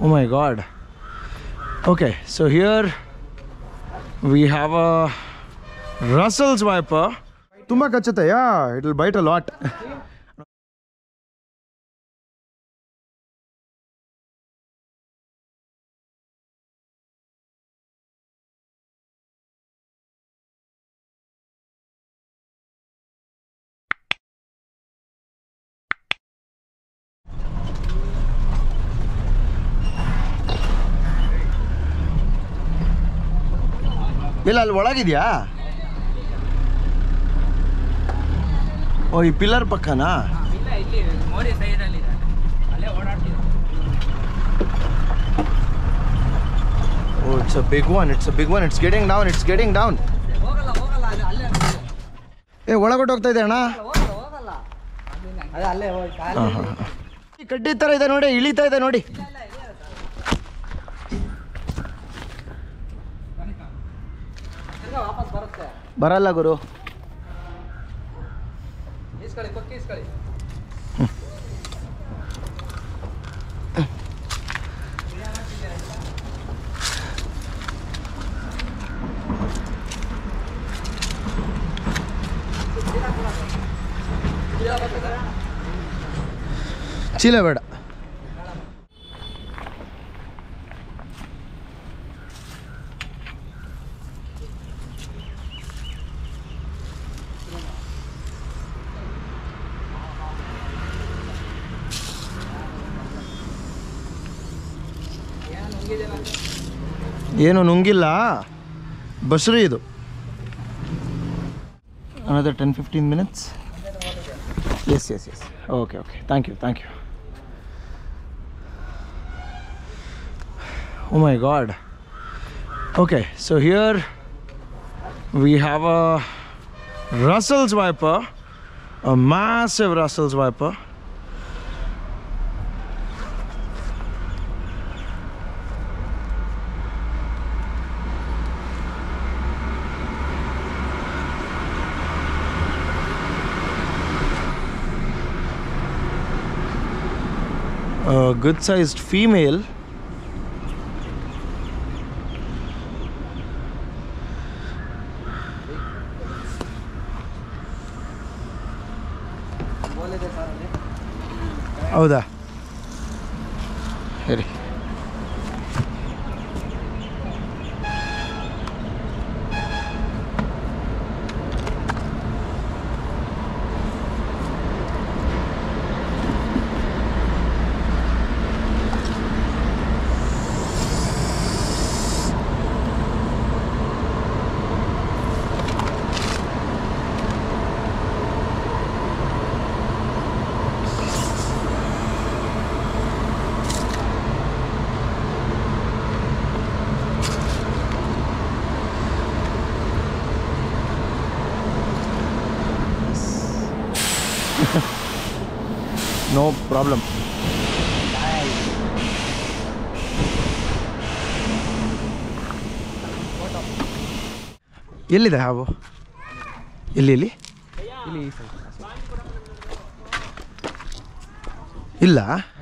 Oh my god. Okay, so here we have a Russell's wiper. ತುಂಬ ಕಚ್ಚುತ್ತೆ yeah it will bite a lot ಇಲ್ಲ ಅಲ್ಲಿ ಒಳಗಿದ್ಯಾ ಓ ಈ pillar ಪಕ್ಕನಾ ಇಲ್ಲ ಇಲ್ಲಿ ಮೋರಿ ಸೈಡಲ್ಲಿ ಇದೆ ಅಲ್ಲೇ ಓಡಾಡ್ತಿದ್ರು oh it's a big one it's a big one it's getting down it's getting down ಹೋಗಲ್ಲ ಹೋಗಲ್ಲ ಅಲ್ಲೇ ಅಲ್ಲೇ ಹೋಗಲ್ಲ ಏ ಒಳಗೊಟ್ಟು ಹೋಗ್ತಾ ಇದೆ ಅಣ್ಣ ಹೋಗಲ್ಲ ಅದೇ ಅಲ್ಲೇ ಹೋಗಿ ಕಾಲು ಹಾಂ ಹಾಂ ಕಡ್ಡಿ ಥರ ಇದೆ ನೋಡಿ ಇಳಿತಾ ಇದೆ ನೋಡಿ ತಿರ್ಗಾ ವಾಪಸ್ ಬರುತ್ತೆ ಬರಲ್ಲ ಗುರು ಈಸ್ಕೊಳ್ಳಿ ಕೊಕ್ಕಿ ಈಸ್ಕೊಳ್ಳಿ ಚೀಲ ಬೇಡ ಏನು ನುಂಗಿಲ್ಲ ಬಸ್ರಿ ಇದು another ten fifteen minutes yes yes yes okay okay thank you thank you Oh my god. Okay, so here we have a Russell's wiper, a massive Russell's wiper. A good sized female. ಬೋಲಿದೆ sir ಅಲ್ಲಿ ಹೌದಾ ಸರಿ no problem ಎಲ್ಲಿದೆ ಹಾವು ಎಲ್ಲಿ ಎಲ್ಲಿ ಇಲ್ಲಿ ಇಲ್ಲ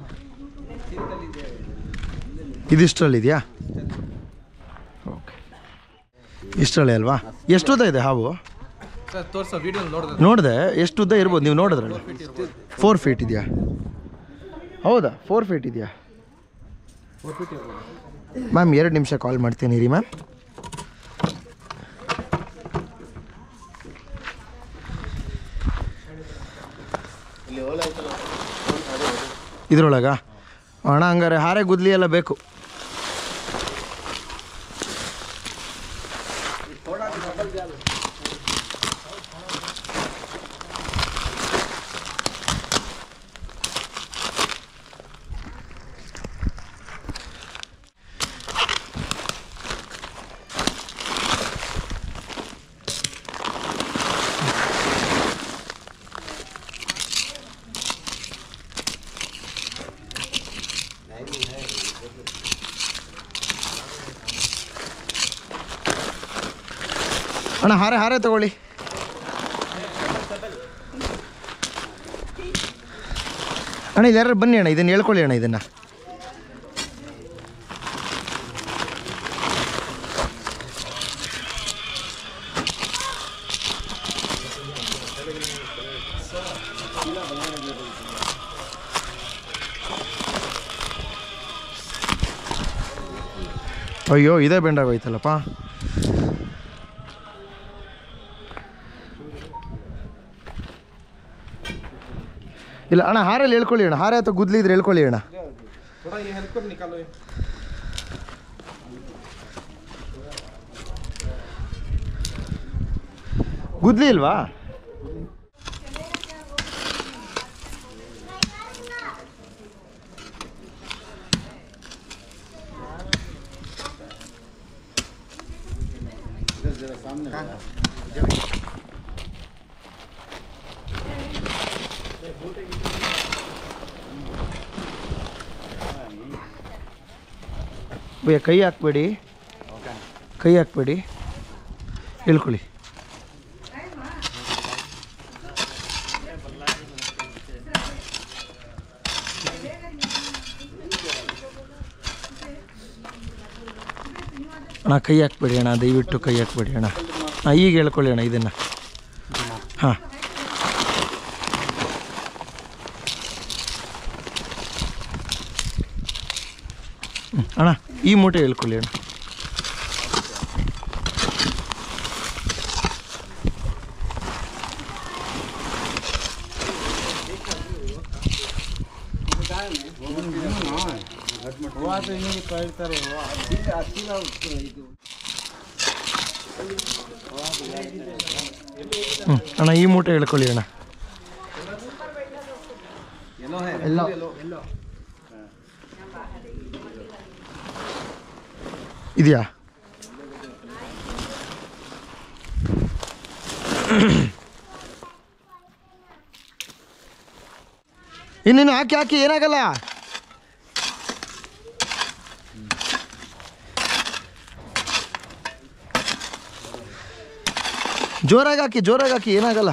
ಇದಿಷ್ಟರಲ್ಲಿದೆಯಾ ಓಕೆ ಇಷ್ಟರಲ್ಲೇ ಅಲ್ವಾ ಎಷ್ಟು ಉದ್ದ ಇದೆ ಹಾವು ಸರ್ ತೋರ್ಸೋ ವಿಡಿಯೋ ನೋಡಿದ್ರೆ ನೋಡಿದೆ ಎಷ್ಟು ಉದ್ದ ಇರ್ಬೋದು ನೀವು ನೋಡಿದ್ರಲ್ಲ ಫೋರ್ ಫೀಟ್ ಇದೆಯಾ ಹೌದಾ ಫೋರ್ ಫೀಟ್ ಇದೆಯಾ ಫೋರ್ ಫೀಟ್ ಇರ್ಬೋದು ಮ್ಯಾಮ್ ಎರಡು ನಿಮಿಷ ಕಾಲ್ ಮಾಡ್ತೀನಿ ರೀ ಮ್ಯಾಮ್ ಇದ್ರೊಳಗ ಅಣ್ಣ ಹಂಗಾರೆ ಹಾರೆ ಗುದ್ಲಿ ಎಲ್ಲ ಬೇಕು ಅಣ್ಣ ಹಾರೆ ಹಾರೆ ತಗೊಳ್ಳಿ ಅಣ್ಣ ಇದು ಯಾರು ಬನ್ನಿ ಅಣ್ಣ ಇದನ್ನು ಹೇಳ್ಕೊಳ್ಳಿ ಅಣ್ಣ ಇದನ್ನು ಅಯ್ಯೋ ಇದೇ ಬೆಂಡಾಗೋಯ್ತಲ್ಲಪ್ಪ ಇಲ್ಲ ಅಣ್ಣ ಹಾರಲ್ಲಿ ಹೇಳ್ಕೊಳ್ಳಿ ಅಣ್ಣ ಹಾರ ಅಥವಾ ಗುದ್ಲಿ ಇದ್ರೆ ಹೇಳ್ಕೊಳ್ಳಿ ಅಣ್ಣ थोड़ा ये हेल्प कर निकालो ये ಗುದ್ಲಿ ಇಲ್ವಾ ಭಯ್ಯ ಕೈ ಹಾಕ್ಬೇಡಿ ಕೈ ಹಾಕ್ಬೇಡಿ ಹೇಳ್ಕೊಳ್ಳಿ ಅಣ್ಣ ಕೈ ಹಾಕ್ಬೇಡಿ ಅಣ್ಣ ದಯವಿಟ್ಟು ಕೈ ಹಾಕ್ಬೇಡಿ ಅಣ್ಣ ಹಾಂ ಈಗ ಹೇಳ್ಕೊಳ್ಳಿ ಅಣ್ಣ ಇದನ್ನು ಹಾಂ ಅಣ್ಣ ಈ ಮೂಟೆ ಹೇಳ್ಕೊಳ್ಳಿ ಅಣ್ಣ ಹ್ಞೂ ಅಣ್ಣ ಈ ಮೂಟೆ ಹೇಳ್ಕೊಳ್ಳಿ ಅಣ್ಣ ಎಲ್ಲ ಇದೆಯಾ ಇನ್ನೇನು ಹಾಕಿ ಹಾಕಿ ಏನಾಗಲ್ಲ ಜೋರಾಗಿ ಹಾಕಿ ಜೋರಾಗಿ ಹಾಕಿ ಏನಾಗಲ್ಲ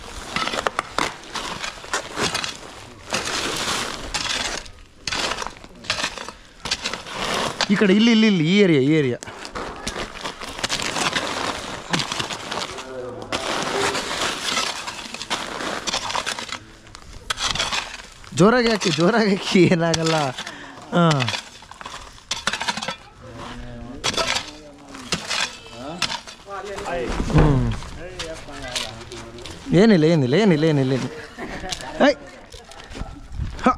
ಈ ಕಡೆ ಇಲ್ಲಿ ಇಲ್ಲಿ ಇಲ್ಲಿ ಈ ಏರಿಯಾ ಈ ಏರಿಯಾ ಜೋರಾಗಿ ಹಾಕಿ ಜೋರಾಗಿ ಹಾಕಿ ಏನಾಗಲ್ಲ ಹಾಂ ಹ್ಞೂ ಏನಿಲ್ಲ ಏನಿಲ್ಲ ಏನಿಲ್ಲ ಏನಿಲ್ಲ ಏನಿಲ್ಲ ಐ ಹ.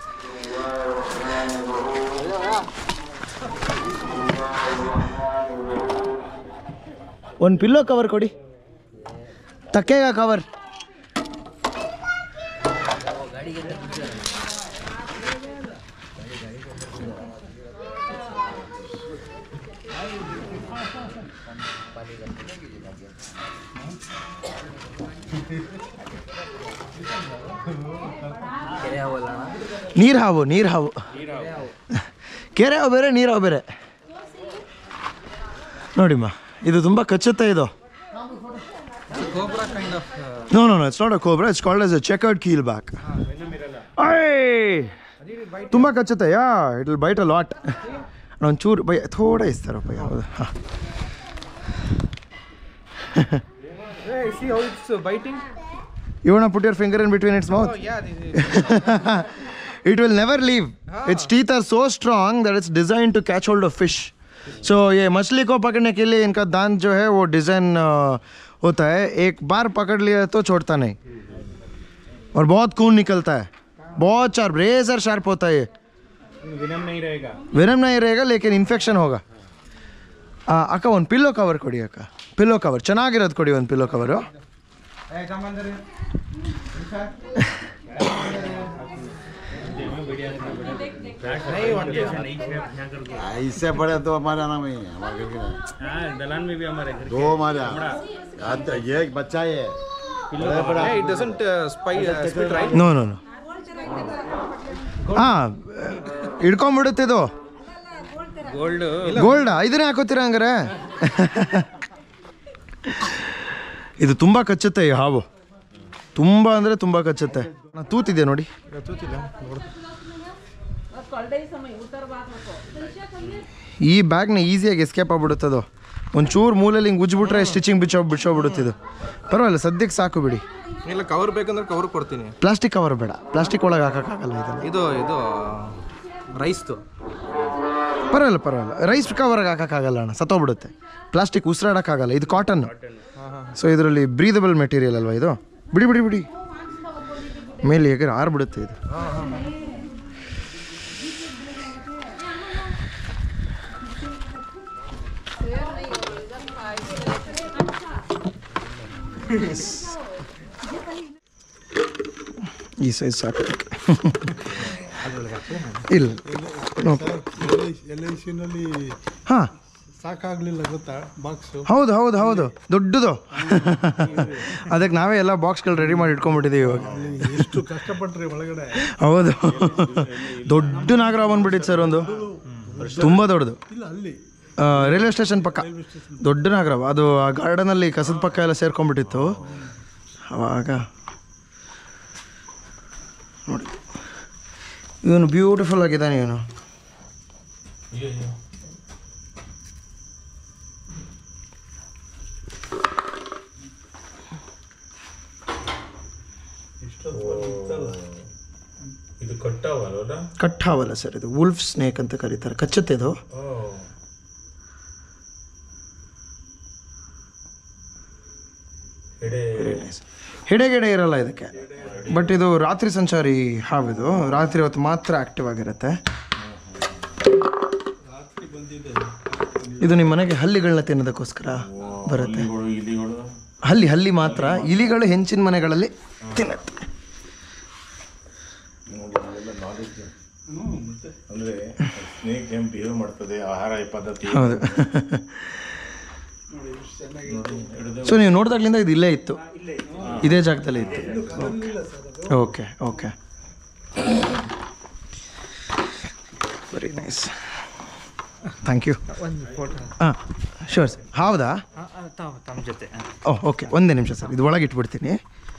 ಒಂದು ಪಿಲ್ಲೋ ಕವರ್ ಕೊಡಿ ತಕ್ಕೆಗ ಕವರ್ ನೀರು ಹಾವು ನೀರು ಹಾವು ಕೆರೆ ಹಾವು ಬೇರೆ ನೀರು ಹಾವು ಬೇರೆ ನೋಡಿಮ್ಮ ಇದು ತುಂಬ ಕಚ್ಚುತ್ತೆ ಇದು cobra kind of uh, No, no, no, it's not a cobra. It's called as a checkered keelback. Ay! ತುಂಬ ಕಚ್ಚುತ್ತೆ yeah it will bite a lot ಒಂಚೂರು ಬೈ ಥೋಡ ಇಸ್ತಾರಪ್ಪ ಯಾವುದು ಹಾಂ hey see how it's uh, biting you want put your finger in between its mouth oh yeah this is it will never leave. Its teeth are so strong that it's designed to catch hold of fish. So ये मछली को पकड़ने के लिए इनका दांत जो है वो डिज़ाइन होता है एक बार पकड़ लिया तो छोड़ता नहीं और बहुत खून निकलता है बहुत शार्प रेजर शार्प होता है ये विनम नहीं रहेगा विनम नहीं रहेगा लेकिन इन्फेक्शन होगा ಆ, ಅಕ್ಕ ಒಂದು ಪಿಲ್ಲೋ ಕವರ್ ಕೊಡಿ ಅಕ್ಕ ಪಿಲ್ಲೋ ಕವರ್ ಚೆನ್ನಾಗಿರೋದು ಕೊಡಿ ಒಂದು pillow cover hey come under here इससे बड़े तो हमारे आना में ही है हमारे घर के नहीं। दलान में भी हमारे घर दो हमारे यहाँ। अब तो ये एक बच्चा ही है बड़ा बड़ा hey it doesn't uh, spy, uh, spit right no no no ಹಾಂ ಹಿಡ್ಕೊಂಬಿಡುತ್ತಿದು ಗೋಲ್ಡ್ ಗೋಲ್ಡ್ ಇದನ್ನೇ ಹಾಕೋತೀರಾ ಹಂಗಾರೆ ಇದು ತುಂಬ ಕಚ್ಚುತ್ತೆ ಈ ಹಾವು ತುಂಬ ಅಂದರೆ ತುಂಬ ಕಚ್ಚುತ್ತೆ ನಾ ತೂತಿದೆ ನೋಡಿ ಈ ಬ್ಯಾಗ್ನ ಈಸಿಯಾಗಿ ಎಸ್ಕೇಪ್ ಆಗ್ಬಿಡುತ್ತದು ಒಂಚೂರು ಮೂಲೆಯಲ್ಲಿ ಹಿಂಗೆ ಉಜ್ಬಿಟ್ರೆ ಸ್ಟಿಚಿಂಗ್ ಬಿಚ್ಚೋ ಬಿಚ್ಚೋಗ್ಬಿಡುತ್ತಿದ್ದು ಪರವಾಗಿಲ್ಲ ಸದ್ಯಕ್ಕೆ ಸಾಕು ಬಿಡಿ ಇಲ್ಲ ಕವರ್ ಬೇಕಂದ್ರೆ ಕವರ್ ಕೊಡ್ತೀನಿ ಪ್ಲಾಸ್ಟಿಕ್ ಕವರ್ ಬೇಡ ಪ್ಲಾಸ್ಟಿಕ್ ಒಳಗೆ ಹಾಕೋಕ್ಕಾಗಲ್ಲ ಇದನ್ನು ಇದು ಇದು ರೈಸ್ದು ಪರವಾಗಿಲ್ಲ ಪರವಾಗಿಲ್ಲ ರೈಸ್ ಕವರ್ಗೆ ಹಾಕೋಕ್ಕಾಗಲ್ಲ ಅಣ್ಣ ಸತ್ತೋಗ್ಬಿಡುತ್ತೆ ಪ್ಲಾಸ್ಟಿಕ್ ಉಸಿರಾಡೋಕ್ಕಾಗಲ್ಲ ಇದು ಕಾಟನ್ ಸೊ ಇದರಲ್ಲಿ ಬ್ರೀದಬಲ್ ಮೆಟೀರಿಯಲ್ ಅಲ್ವಾ ಇದು ಬಿಡಿ ಬಿಡಿ ಬಿಡಿ ಮೇಲೆ ಹೇಗೆ ಆರ್ಬಿಡುತ್ತೆ ಇದು ಈ ಸೈಜ್ ಸಾಕು ಇಲ್ಲ ಎಲ್ ಐ ಸಿನಲ್ಲಿ ಹಾಂ ಸಾಕಾಗ್ಲಿಲ್ಲ ಗೊತ್ತಾ ಬಾಕ್ಸು ಹೌದು ಹೌದು ಹೌದು ದೊಡ್ಡದು ಅದಕ್ಕೆ ನಾವೇ ಎಲ್ಲ ಬಾಕ್ಸ್ಗಳು ರೆಡಿ ಮಾಡಿ ಇಟ್ಕೊಂಡ್ಬಿಟ್ಟಿದ್ದೀವಿ ಇವಾಗ ಎಷ್ಟು ಕಷ್ಟಪಟ್ರಿ ಒಳಗಡೆ ಹೌದು ದೊಡ್ಡ ನಾಗರ ಬಂದ್ಬಿಟ್ಟಿತ್ತು ಸರ್ ಒಂದು ತುಂಬ ದೊಡ್ಡದು ಇಲ್ಲ ಅಲ್ಲಿ ರೈಲ್ವೆ ಸ್ಟೇಷನ್ ಪಕ್ಕ ದೊಡ್ಡ ನಾಗರ ಅದು ಆ ಗಾರ್ಡನಲ್ಲಿ ಕಸದ ಪಕ್ಕ ಎಲ್ಲ ಸೇರ್ಕೊಂಡ್ಬಿಟ್ಟಿತ್ತು ಅವಾಗ ನೋಡಿ ಇವನು ಬ್ಯೂಟಿಫುಲ್ ಆಗಿದ್ದಾನೆ ಇವನು ಇದು ಕಟ್ಟಾವಲ್ಲ ಕಟ್ಟಾವಲ್ಲ ಸರ್ ಇದು ವುಲ್ಫ್ ಸ್ನೇಕ್ ಅಂತ ಕರೀತಾರೆ ಕಚ್ಚುತ್ತೆ ಇದು ಹೆಡೆಗೆಡೆ ಇರಲ್ಲ ಇದಕ್ಕೆ ಬಟ್ ಇದು ರಾತ್ರಿ ಸಂಚಾರಿ ಹಾವಿದು ರಾತ್ರಿ ಹೊತ್ತು ಮಾತ್ರ ಆಕ್ಟಿವ್ ಆಗಿರುತ್ತೆ ಇದು ನಿಮ್ಮ ಮನೆಗೆ ಹಲ್ಲಿಗಳನ್ನ ತಿನ್ನೋದಕ್ಕೋಸ್ಕರ ಬರುತ್ತೆ ಇಲಿಗಳು ಹಲ್ಲಿ ಹಲ್ಲಿ ಮಾತ್ರ ಇಲಿಗಳು ಹೆಂಚಿನ ಮನೆಗಳಲ್ಲಿ ತಿನ್ನುತ್ತೆ ಅಂದ್ರೆ ಸ್ನೇಕ್ ಹೆಂಗ್ ಬಿಹೇವ್ ಮಾಡ್ತದೆ ಆಹಾರ ಪದ್ಧತಿ ಹೌದು ಸೊ ನೀವು ನೋಡಿದಾಗ್ಲಿಂದ ಇದು ಇಲ್ಲೇ ಇತ್ತು ಇದೇ ಜಾಗದಲ್ಲಿ ಇತ್ತು okay okay very nice thank you ಹಾಂ ಶೋರ್ ಸರ್ ಹೌದಾ ತಮ್ಮ ಜೊತೆ ಓಹ್ ಓಕೆ ಒಂದೇ ನಿಮಿಷ ಸರ್ ಇದು ಒಳಗೆ ಇಟ್ಬಿಡ್ತೀನಿ